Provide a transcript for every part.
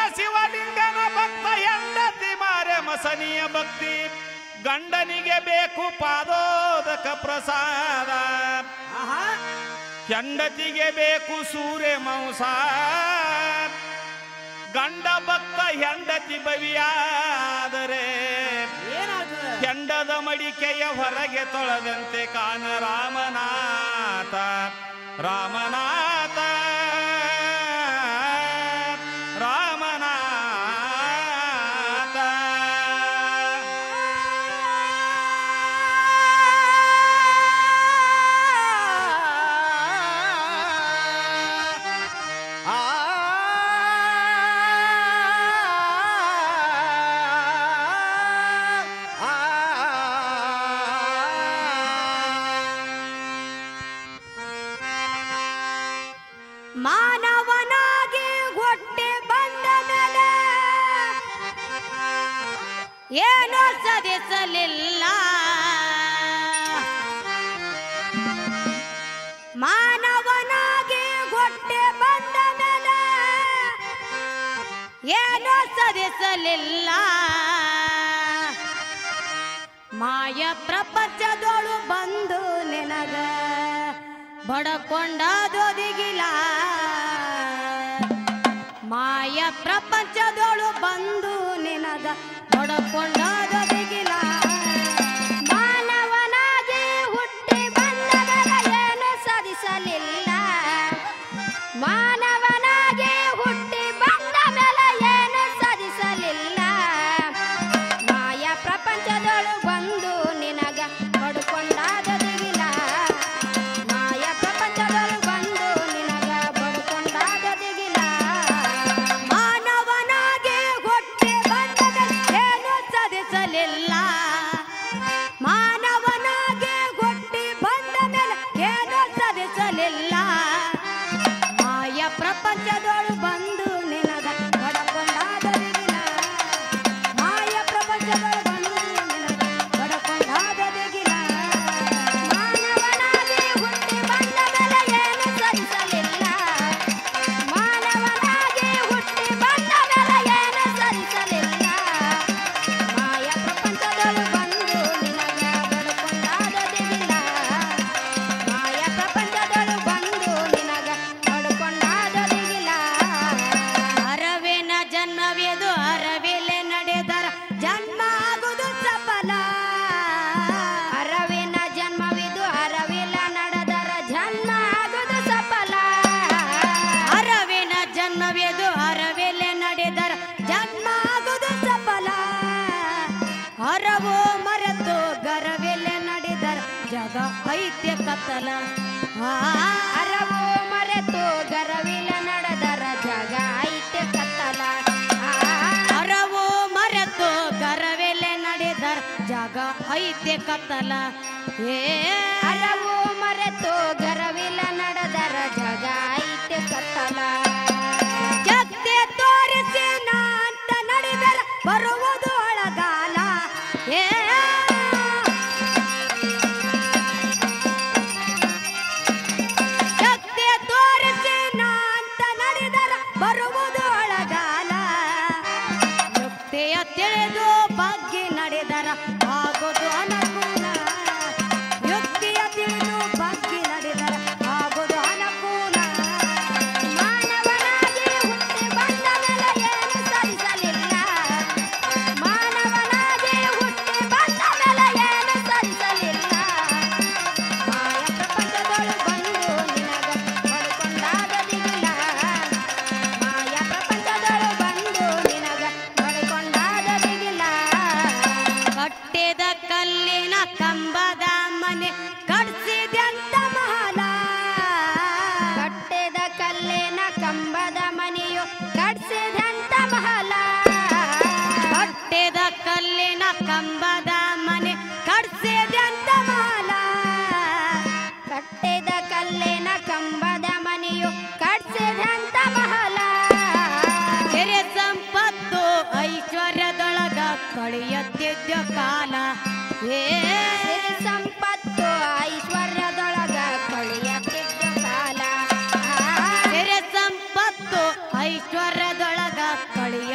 ಶಿವಲಿಂಗನ ಭಕ್ತ ಹೆಂಡತಿ ಮಾರೆ ಮಸನಿಯ ಭಕ್ತಿ ಗಂಡನಿಗೆ ಬೇಕು ಪಾದೋದಕ ಪ್ರಸಾದ ಆಹಾ ಹೆಂಡತಿಗೆ ಬೇಕು ಸೂರ್ಯ ಮಾಂಸ ಗಂಡ ಭಕ್ತ ಹೆಂಡತಿ ಬವಿಯಾದರೆ ಏನಾಗ್ತದೆ ಕೆಂಡದ ಮಡಿಕೆಯ ಹೊರಗೆ ತೊಳೆದಂತೆ ಕಾಣ ರಾಮನಾಥ ರಾಮನಾಥ ರಾಮನಾಥ ಮಾನವನಾಗಿ ಹೊಟ್ಟೆ ಬಂದ ಮೇಲೆ ಏನೋ ಸದಿಸಲಿಲ್ಲ ಮಾನವನಾಗಿ ಹೊಟ್ಟೆ ಬಂದ ಮೇಲೆ ಏನೋ ಸದಿಸಲಿಲ್ಲ ಮಾಯ ಪ್ರಪಂಚದೊಳು ಬಂದು ನಿನಗ ಬಡಕೊಂಡದೊದಿಗಿಲ್ಲ ಮಾಯ ಪ್ರಪಂಚದೊಳು ಬಂದು ನಿನಗ ಬಡಕೊಂಡದೊದಿಗಿಲ್ಲ ಮಾನವನಾಗಿ ಹುಟ್ಟಿ ಬಂದಗಲ ಏನು ಸಾಧಿಸಲಿಲ್ಲ ಮಾನವನಾಗಿ ಹುಟ್ಟಿ ಬಂದ ಮೇಲೆ ಏನು ಸಾಧಿಸಲಿಲ್ಲ ಮಾಯ ಪ್ರಪಂಚದೊಳು ಬಂದು ನಿನಗ ಪಡ್ಕೊಂಡಾಗದಿಲ್ಲ ಮಾಯ ಪ್ರಪಂಚದೊಳು ಬಂದು ನಿನಗ ಪಡ್ಕೊಂಡಾಗದಿಲ್ಲ ಮಾನವನಾಗಿ ಹುಟ್ಟಿ ಬಂದ ಮೇಲೆ ಏನು ಸಾಧಿಸಲಿಲ್ಲ ಮಾನವನಾಗಿ ಹುಟ್ಟಿ ಬಂದ ಮೇಲೆ ಏನು ಸಾಧಿಸಲಿಲ್ಲ ಮಾಯ ಪ್ರಪಂಚದೊಳು ಬಂದು ನಿನಗ ಪಡ್ಕೊಂಡಾಗದಿಲ್ಲ ಮಾಯ ಪ್ರಪಂಚದೊಳು ಬಂದು ನಿನಗ ಪಡ್ಕೊಂಡಾಗದಿಲ್ಲ ಮಾನವನಾಗಿ ಹುಟ್ಟಿ ಬಂದ ಮೇಲೆ ಏನು ಸರಿಸಲಿಲ್ಲ ಮಾನವನಾಗಿ ಹುಟ್ಟಿ ಬಂದ ಮೇಲೆ ಏನು ಸರಿಸಲಿಲ್ಲ ಮಾಯ ಪ್ರಪಂಚದೊಳು ಬಂದು ನಿನಗ ಪಡ್ಕೊಂಡಾಗದಿಲ್ಲ ಮಾಯ ಪ್ರಪಂಚದೊಳು ಬಂದು ನಿನಗ ಪಡ್ಕೊಂಡಾಗದಿಲ್ಲ ಅರವಿನ ಜನ್ಮವೆದು ಅರವಿಲೆ ನಡೆದರ ಜನ್ಮ ಆಗುದು ಸಫಲ ಅರವಿನ ಜನ್ಮವಿದು ಅರವಿಲ ನಡೆದರ ಜನ್ಮ ಆಗುದು ಸಫಲ ಅರವಿನ ಜನ್ಮವೆದು ಅರವಿಲೆ ನಡೆದರ ಜನ್ಮ ಆಗುದು ಸಫಲ ಹರವು ಮರೆತು ಗರವೆಲೆ ನಡೆದರ ಜಗ ಐತ್ಯ ಕತ್ತಲ ಅರವು ಮರೆತು ಗರವಿಲ ನಡೆದರ ಜಗ ಐತ್ಯ ಕತ್ತಲ ಅರವು ಮರೆತು ಗರವೆಲೆ ನಡೆದರ ಜಗ ಐತ್ಯ ಕತ್ತಲ ಏ ಅರವು ಮರೆತು ಗರವಿಲ ನಡೆದರ ಜಗ ಐತ್ಯ ಕತ್ತಲ ಜಗತ್ತೆ ತೋರಿಸಿ ನಾ ಅಂತ ನಡೆದರ ಬರುವುದು ಒಳಗಾಲ ಏ ಶಕ್ತಿ ತೋರಿಸಿ ನಾ ಅಂತ ನಡೆದರ ಬರುವುದು ಒಳಗಾಲ ಯುಕ್ತಿಯ ತಿಳಿದು ಬಗ್ಗೆ ನಡೆದರ ಆಗೋದು ಅನುಕೂಲ ಯುಕ್ತಿಯ ತಿಳಿದು ಬಗ್ಗೆ ನಡೆದರ ಆಗೋದು ಅನುಕೂಲ ಮಾನವನಾಗಿ ಹುಟ್ಟಿ ಬಂದ ಮೇಲೆ ಏನು ಸರಿಸಲಿಲ್ಲ ಮಾನವನಾಗಿ ಹುಟ್ಟಿ ಬಂದ ಮೇಲೆ ಏನು ಸರಿಸಲಿಲ್ಲ ಮಾಯ ಪ್ರಪಂಚದೊಳು ಬಂದು ನಿನಗ ಪಡ್ಕೊಂಡಾಗದಿಲ್ಲ ಮಾಯ ಪ್ರಪಂಚದೊಳು ಬಂದು ನಿನಗ ಪಡ್ಕೊಂಡಾಗದಿಲ್ಲ ಕಟ್ಟಿದ ಕಲ್ಲಿನ ಕಂಬದ ಮನೆ ಕಟ್ಸಿದ್ಯಂತ ಮಹಲ ಕಟ್ಟಿದ ಕಲ್ಲಿನ ಕಂಬದ ಮನೆಯು ಕಟ್ಸಿದಂತ ಮಹಲ ಕಟ್ಟಿದ ಕಲ್ಲಿನ ಕಂಬದ ಮನೆ ಕಟ್ಸಿದಂತ ಮಹಲ ಕಟ್ಟಿದ ಕಲ್ಲಿನ ಕಂಬದ ಮನೆಯು ಕಟ್ಸಿದಂತ ಮಹಲ ಕೆರೆ ಸಂಪತ್ತು ಐಶ್ವರ್ಯದೊಳಗ ಕಳೆಯತ್ತಿದ್ದ ಕಾಲ ಏ ಸಂಪತ್ತು ಐಶ್ವರ್ಯದೊಳಗ ಕಳೆಯತ್ತಿದ್ದ ಕಾಲ ಕೆರೆ ಸಂಪತ್ತು ಐಶ್ವರ್ಯದೊಳಗ ಕಳೆಯ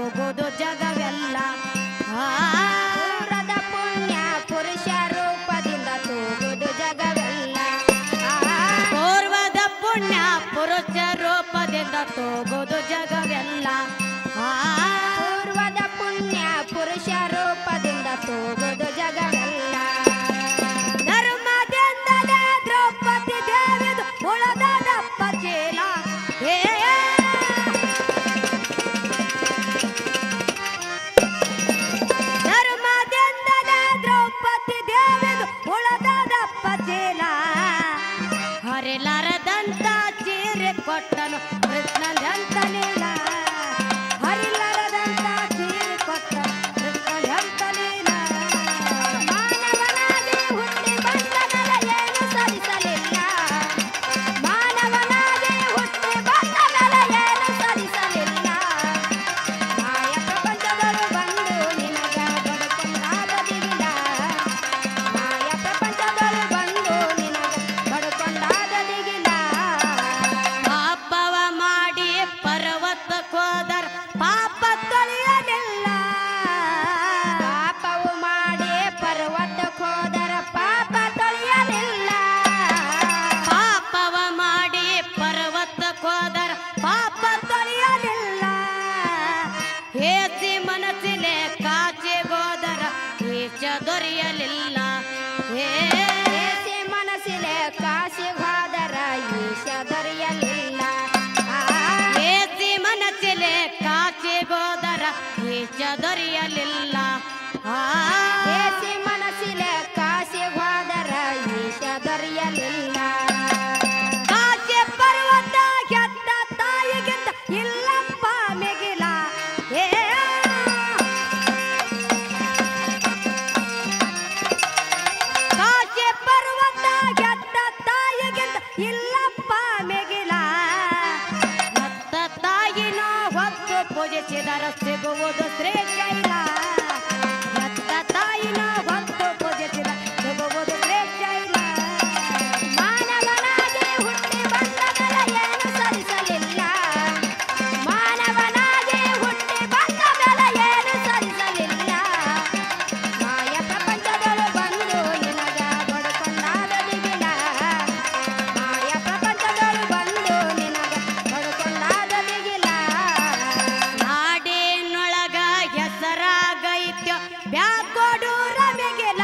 ತೂಗುದು ಜಗವೆಲ್ಲ ಆ, ಪೂರ್ವದ ಪುಣ್ಯ ಪುರುಷ ರೂಪದಿಂದ ತೂಗುದು ಜಗವೆಲ್ಲ ಆ, ಪೂರ್ವದ ಪುಣ್ಯ ಪುರುಷ ರೂಪದಿಂದ ತೂಗುದು ಜಗವೆಲ್ಲ ಆ, ಪೂರ್ವದ ಪುಣ್ಯ ಪುರುಷ ರೂಪದಿಂದ ತೂಗುದು ಜಗವೆಲ್ಲ ಧರ್ಮದಿಂದಲೇ ದ್ರೌಪದಿ ದೇವಿದು ಉಳದಪ್ಪ ಚೀಲ ಏ ಧರ್ಮದಿಂದಲೇ ದ್ರೌಪದಿ ದೇವಿದು ಉಳದಪ್ಪ ಚೀಲ ಹರಿಲರದಂತ ಚೀರೆ ಕೊಟ್ಟನು ಕೃಷ್ಣಂತ ಲೀಲ ಹರಿಲರದಂತ ಚೀರೆ ಕೊಟ್ಟನು ಕೃಷ್ಣಂತ ಲೀಲ ಮಾನವನಾಗಿ ಹುಟ್ಟಿ ಬಂದ ಮೇಲೆ ಏನು ಸಾಧಿಸಲಿಲ್ಲ ಮಾನವನಾಗಿ ಹುಟ್ಟಿ ಬಂದ ಮೇಲೆ ಏನು ಸಾಧಿಸಲಿಲ್ಲ ಮಾಯ ಪ್ರಪಂಚಗಳು ಬಂದು ನಿನಗ ಬಡುಕೊಂಡಾದ ದಿಗಿಲ ಮಾಯ ಪ್ರಪಂಚಗಳು ಬಂದು ನಿನಗ ಬಡುಕೊಂಡಾದ ದಿಗಿಲ ಪಾಪವ ಮಾಡಿ ಪರ್ವತ ಕೋದರ ಪಾಪ ತೊಳೆಯಲಿಲ್ಲ ಪಾಪವು ಮಾಡಿ ಪರ್ವತಕ್ಕೆ ಹೋದರ ಪಾಪ ತೊಳೆಯಲಿಲ್ಲ ಪಾಪವ ಮಾಡಿ ಪರ್ವತ ಕೋದರ ಪಾಪ ತೊಳೆಯಲಿಲ್ಲ ಹೇಸಿ ಮನಸ್ಸಿಲೆ ಕಾಚಿ ಗೋದರ ಈಚ ದೊರೆಯಲಿಲ್ಲ ಹೇ ಏಸಿ ಮನಸ್ಸಿಲೆ ಕಾಶಿ ಹೋದರ ಈಶ ದೊರೆಯಲಿಲ್ಲ ಆ, ಹೇಸಿ ಮನಸ್ಸಿಲೆ ಕಾಚಿ ಗೋದರ ಈಚ ದೊರೆಯಲಿಲ್ಲ ಆ ಏಸಿ ಮನಸ್ಸಿಲೆ ಕಾಶಿ ಹೋದರ ಈಶ ದೊರೆಯಲಿಲ್ಲ ಕಾಚೆ ಪರ್ವತ ಗೆದ್ದ ತಾಯಿಗಿಂತ ಇಲ್ಲಪ್ಪ ಮಿಗಿಲ ಏ ಕಾಚೆ ಪರ್ವತ ಗೆದ್ದ ತಾಯಿಗಿಂತ ಇಲ್ಲಪ್ಪ ಮಿಗಿಲ ಹತ್ತ ತಾಯಿನ ಹೊತ್ತು ಪೂಜಿಸಿದರ ಸಿಗುವುದು ಶ್ರೇಷ್ಠ ಹತ್ತ ತಾಯಿನ ಹೊತ್ತು ಪೂಜಿಸಿದ ಸಿಗುವುದು ಶ್ರೇಷ್ಠ ಮಾನವನಾಗಿ ಹುಟ್ಟಿ ಬಂದ ಮೇಲೆ ಏನು ಸಾಧಿಸಲಿಲ್ಲ ಮಾನವನಾಗಿ ಹುಟ್ಟಿ ಬಂದ ಮೇಲೆ ಏನು ಸಾಧಿಸಲಿಲ್ಲ ಮಾಯ ಪ್ರಪಂಚಗಳು ಬಂದು ನಿನಗ ಬಡುಕೊಂಡಾದ ದಿಗಿಲ ಮಾಯ ಪ್ರಪಂಚಗಳು ಬಂದು ನಿನಗ ಬಡುಕೊಂಡಾದ ದಿಗಿಲ ನಾಡಿನೊಳಗ ಹೆಸರಾಗೈತ್ಯ ಬ್ಯಾಕೊಡೂರ ಮಿಗಿಲ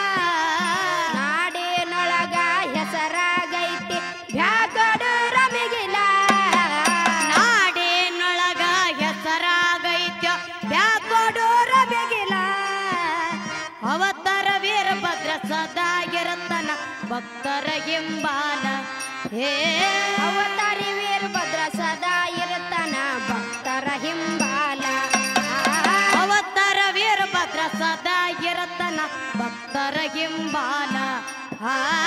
ನಾಡಿನೊಳಗ ಹೆಸರಾಗೈತಿ ಬ್ಯಾಗಡೂರ ಮಿಗಿಲ ನಾಡಿನೊಳಗ ಹೆಸರಾಗೈತ್ಯ ಬ್ಯಾಕೊಡೂರ ಮಿಗಿಲ ಅವತಾರ ವೀರಭದ್ರ ಸದಾ ಇರತನ ಭಕ್ತರ ಹಿಂಬಾಲ ಹೇ ಅವತಾರಿ ವೀರಭದ್ರ ಸದಾ ಇರುತ್ತಾನ ಭಕ್ತರ ಹಿಂಬಾಲ ಅವತಾರ ವೀರಭದ್ರ ಸದಾ ಇರತನ ಭಕ್ತರ ಹಿಂಬಾಲ ಆ